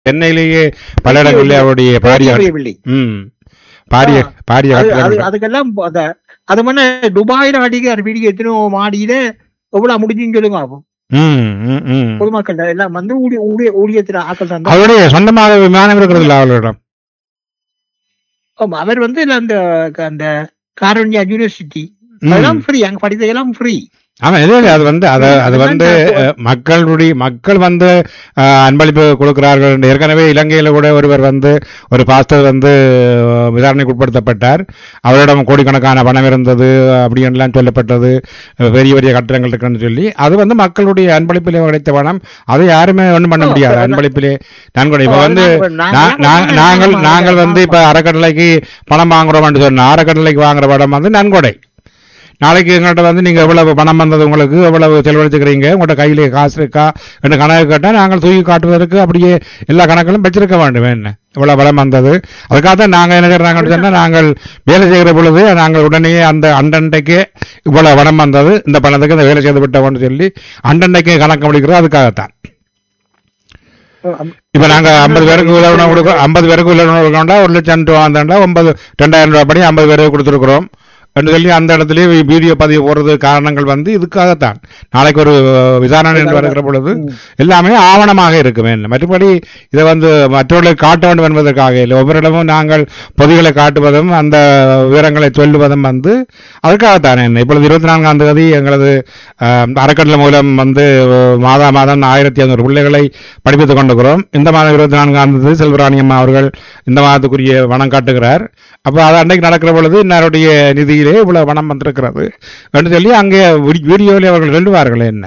சென்னையிலேயே பல இடங்களிலே அவருடைய பாரிய பெரிய பில்டிங் ம் பாரிய ஆ. பாரிய அது அது கட்டிடங்கள் அதுக்கெல்லாம் அந்த அது மண்ண துபாயில அடிக்க வீடியோ எத்தனை மாடியில எவ்வளவு முடிஞ்சுன்னு சொல்லுங்க அப்போ ம் ம் ம் பொதுமக்கள் எல்லாம் வந்து ஊழிய ஊழிய ஊழியத்தில் ஆக்கள் தான் அவருடைய சொந்தமாக விமானம் இருக்கிறது இல்லை அவர்களிடம் ஆமா, அவர் வந்து இல்ல அந்த அந்த காரண்யா யூனிவர்சிட்டி ம். அதெல்லாம் ஃப்ரீ அங்க படித்ததெல்லாம் ஃப்ரீ ஆமா இல்ல இல்ல அது வந்து அது அது அதுதான் வந்து நான் அஹ், மக்களுடைய மக்கள் வந்து அஹ், அன்பளிப்பு கொடுக்கிறார்கள் என்று ஏற்கனவே இலங்கையில கூட ஒருவர் வந்து ஒரு பாஸ்டர் வந்து அஹ், விசாரணைக்கு உட்படுத்தப்பட்டார் அவரிடம் கோடிக்கணக்கான பணம் இருந்தது அப்படின்லாம் சொல்லப்பட்டது அஹ், பெரிய பெரிய கட்டிடங்கள் இருக்குன்னு சொல்லி அது வந்து மக்களுடைய அன்பளிப்பிலே கிடைத்த பணம் அதை யாருமே ஒண்ணும் பண்ண ஓ, முடியாது அதான். அன்பளிப்பிலே நன்கொடை இப்ப ஓ, வந்து அதுதான் இப்ப நா- நாங்க- நா- நாங்கள் நாங்க- நாங்கள் வந்து இப்ப அறக்கட்டளைக்கு பணம் வாங்குறோம்னு சொன்னா அறக்கட்டளைக்கு வாங்குற பணம் வந்து நன்கொடை நாளைக்கு எங்கள்கிட்ட வந்து நீங்க எவ்வளவு பணம் வந்தது உங்களுக்கு எவ்வளவு செலவழிச்சுக்கிறீங்க உங்கள்கிட்ட கையிலே காசு இருக்கா என்று கணக்கு கேட்டால் நாங்கள் தூக்கி காட்டுவதற்கு அப்படியே எல்லா கணக்கிலும் வச்சிருக்க வேண்டும் என்ன இவ்வளவு பலம் வந்தது அதுக்காக தான் நாங்கள் என்ன செய்யறாங்கன்னு சொன்னா நாங்கள் வேலை செய்கிற பொழுது நாங்கள் உடனே அந்த அண்டண்டைக்கு இவ்வளவு பணம் வந்தது இந்த பணத்துக்கு இந்த வேலை செய்து விட்டோம்னு சொல்லி அண்டண்டைக்கு கணக்கு முடிக்கிறோம் அதுக்காகத்தான் இப்ப நாங்க ஐம்பது பேருக்கு உதவணும் கொடுக்க ஐம்பது பேருக்கு உதவணும் கொடுக்கணும்டா ஒரு லட்சம் ரூபா வந்தாண்டா ஒன்பது ரெண்டாயிரம் ரூபாய் படி ஐம்பது பேருக்கு கொடுத்துருக்குறோம் என்று சொல்லி அந்த இடத்துல வீடியோ பதிவு போடுறது காரணங்கள் வந்து இதுக்காகத்தான் நாளைக்கு ஒரு விசாரணை என்று வருகிற பொழுது எல்லாமே ஆவணமாக இருக்குமே மற்றபடி இதை வந்து மற்றவர்களுக்கு காட்ட வேண்டும் என்பதற்காக இல்லை ஒவ்வொரு இடமும் நாங்கள் பொதிகளை காட்டுவதும் அந்த விவரங்களை சொல்லுவதும் வந்து அதுக்காகத்தானே என்ன இப்பொழுது இருபத்தி நான்காம் தேதி எங்களது அஹ், அறக்கட்டளை மூலம் வந்து அஹ், மாதா மாதம் ஆயிரத்தி ஐநூறு பிள்ளைகளை படிப்பித்துக் கொண்டிருக்கிறோம் இந்த மாதம் இருபத்தி நான்காம் தேதி செல்வராணி அம்மா அவர்கள் இந்த மாதத்துக்குரிய வனம் காட்டுகிறார் அப்ப அது அன்னைக்கு நடக்கிற பொழுது இன்னாருடைய நிதியிலே இவ்வளவு பணம் வந்திருக்கிறது என்று சொல்லி அங்கே வீடி- வீடியோவிலே அவர்கள் சொல்லுவார்கள் என்ன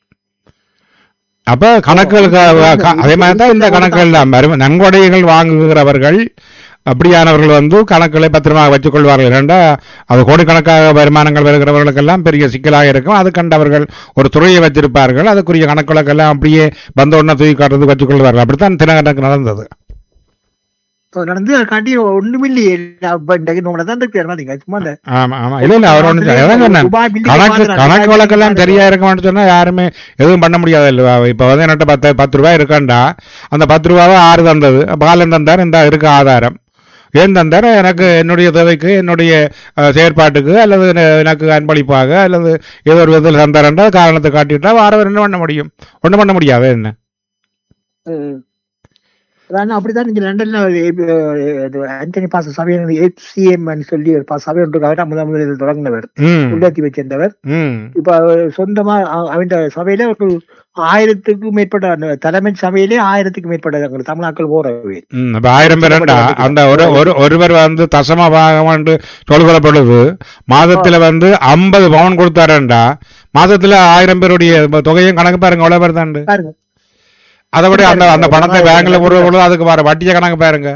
அப்ப கணக்குகளுக்கு க- அதே மாதிரி தான் இந்த கணக்குகள் எல்லாம் வரும். நன்கொடைகள் வாங்குகிறவர்கள் அப்படியானவர்கள் வந்து கணக்குகளை பத்திரமாக வச்சுக் கொள்வார்கள் ஏனென்றா அது கோடிக்கணக்காக வருமானங்கள் வருகிறவர்களுக்கெல்லாம் பெரிய சிக்கலாக இருக்கும் அது கண்டு அவர்கள் ஒரு துறையை வச்சிருப்பார்கள் அதுக்குரிய கணக்குகளுக்கெல்லாம் அப்படியே வந்த உடனே தூக்கி காட்டுறது வச்சுக் கொள்வார்கள் அப்படித்தான் தினகணக்கு நடந்தது இப்போ நடந்து அதை காட்டி ஒண்ணுமில்லையே அப்ப இன்றைக்கு உங்களை தான் இருக்கு பாத்தீங்க சும்மா அந்த ஆமா ஆமா இல்ல இல்ல அவர் ஒண்ணு அதான் சொன்னேன். துபாய் building கணக்கு பாக்குறாங்க. கணக்கு துபாய் வழக்கெல்லாம் building சரியா இருக்குமான்னு சொன்னா யாருமே எதுவும் பண்ண முடியாது இல்ல இப்ப வந்து என்கிட்ட பத்து பத்து ரூபாய் இருக்காண்டா அந்த பத்து ரூபாவை ஆறு தந்தது பாலன் தந்தார் இந்த இருக்கு ஆதாரம் ஏன் தந்தார் எனக்கு என்னுடைய தேவைக்கு என்னுடைய அஹ், செயற்பாட்டுக்கு அல்லது என- எனக்கு அன்பளிப்பாக அல்லது ஏதோ ஒரு விதத்தில் தந்தாரன்றா காரணத்தை காட்டிட்டா வாரவர் என்ன பண்ண முடியும் ஒண்ணும் பண்ண முடியாது என்ன அஹ் அதான் அப்படிதான் நீங்க லண்டன்ல ஒரு, அஹ், இது ஆண்டனி பாச சபை ஹெச்சிஎம் சொல்லி ஒரு பா- சபை ஒன்று அவர் முதல் முதலில் இது தொடங்கினவர் ம் உள்ளாத்தி வச்சிருந்தவர் ம் இப்ப அவர் சொந்தமா அ- அவன் சபையில ஒரு ஆயிரத்துக்கும் மேற்பட்ட அந்த தலைமை சபையிலே ஆயிரத்துக்கும் மேற்பட்ட அங்க தமிழாக்கள் போறவை ம், அப்ப ஆயிரம் பேர் ரெண்டா அந்த ஒரு ஒரு ஒருவர் வந்து தசம பாகம் என்று சொல்கிற பொழுது மாதத்துல வந்து ஐம்பது பவுன் கொடுத்தாருண்டா மாதத்துல ஆயிரம் பேருடைய தொகையும் கணக்கு பாருங்க எவ்வளவு பேர் தாண்டு பாருங்க அதை விட அந்த அந்த பணத்தை பேங்க்ல போடுற பொழுது அதுக்கு வர வட்டிய கணக்கு பாருங்க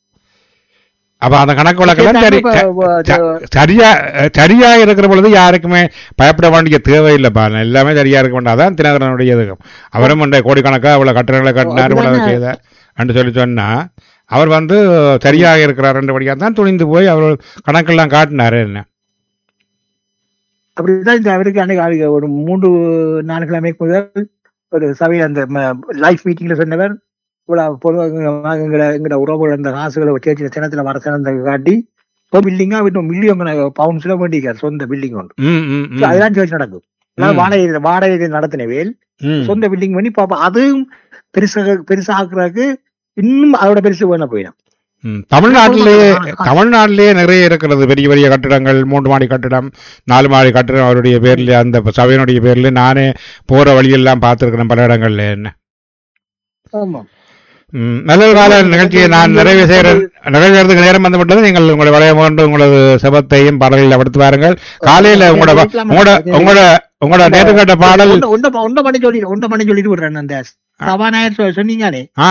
அப்ப அந்த கணக்கு வழக்கெல்லாம் சரி இப்ப, அஹ், ச- சரியா சரியா இருக்கிற பொழுது யாருக்குமே பயப்பட வேண்டிய தேவையில்லைப்பா எல்லாமே சரியா இருக்க வேண்டாம் அதான் தினகரனுடைய இதுகம் அவரும் இந்த கோடிக்கணக்கா இவ்வளவு கட்டணங்களை கட்டினார் இவ்வளவு அதுதானே. செய்தார் என்று சொல்லி சொன்னா அவர் வந்து சரியாக இருக்கிறார் என்றபடியாக தான் துணிந்து போய் அவர் கணக்கெல்லாம் காட்டினாரு என்ன அப்படிதான் இந்த அவருக்கு அன்னைக்கு அவருக்கு ஒரு மூன்று நாலு கிழமை முதல் ஒரு சபையில் அந்த லைஃப் மீட்டிங்ல சொன்னவர் இவ்வளவு பொதுவாக எங்கட எங்கட உறவுகள் அந்த காசுகளை சேர்ச்சி சின்னத்துல வர சிறந்த காட்டி இப்போ பில்டிங்கா இன்னும் மில்லியன் பவுண்ட்ஸ்ல வேண்டிக்கார் சொந்த பில்டிங் ஒன்று ம், ம், ம். அதுதான் சேர்ச்சி நடக்கும் அதாவது ம். வாடகை வாடகை நடத்தின வேல் ம். சொந்த பில்டிங் பண்ணி பாப்போம் அதுவும் பெருசாக பெருசாக்குறதுக்கு இன்னும் அதோட பெருசு வேணும் போயிடும் ம். தமிழ்நாட்டிலேயே ஆ. தமிழ்நாட்டிலேயே நிறைய இருக்கிறது பெரிய பெரிய கட்டிடங்கள் மூன்று மாடி கட்டிடம் நாலு மாடி கட்டிடம் அவருடைய பேர்ல அந்த சபையினுடைய பேர்ல நானே போற வழியெல்லாம் பார்த்திருக்கிறேன் பல இடங்கள்ல என்ன ஆமா ம், நல்ல ஒரு கால நிகழ்ச்சியை நான் நிறைவு செய்கிறேன் நிறைவேறதுக்கு நேரம் வந்து விட்டது நீங்கள் உங்களுடைய வளையம் கொண்டு உங்களது செபத்தையும் பாடல்களில் படுத்து வாருங்கள் காலையில உங்களோட ப- உங்களோட உங்களோட உங்களோட நேற்று கேட்ட பாடல் ஒண்ட- ஒண்ட ஒண்ட பண்ணி சொல்லி ஒண்ட பண்ணி சொல்லிட்டு விடுறேன் அந்த சபாநாயகர் சொ- சொன்னீங்களே ஆ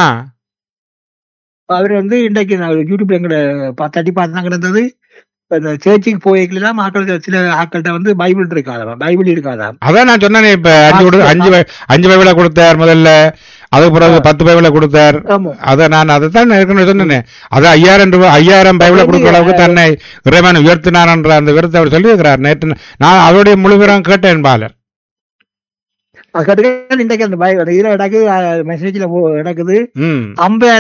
அவர் வந்து இன்றைக்கு நான் யூடியூப்ல எங்கட பா- தட்டி பார்த்து கிடந்தது இந்த சேர்ச்சுக்கு போய்க்கலாம் ஆக்கள் சில ஆக்கள்கிட்ட வந்து பைபிள் இருக்காதா பைபிள் இருக்காதா அதான் நான் சொன்னேனே இப்ப அஞ்சு கொடு- அஞ்சு பை- அஞ்சு பைபிளை கொடுத்தார் முதல்ல அதுக்கு பிறகு பத்து பைபிளை கொடுத்தார் ஆமா அதை நான் அதை தான் ஏற்கனவே சொன்னேன் அது ஐயாயிரம் ரூபாய் ஐயாயிரம் பைபிளை கொடுக்குற அளவுக்கு தன்னை இறைவன் உயர்த்தினார் என்ற அந்த விருத்தை அவர் சொல்லியிருக்கிறார் நேற்று நான் அவருடைய முழு விவரம் கேட்டேன் பாலர் அது கேட்டுக்க இன்றைக்கு அந்த பய- இதுல நடக்குது மெசேஜ்ல நடக்குது ம் அம்பையார்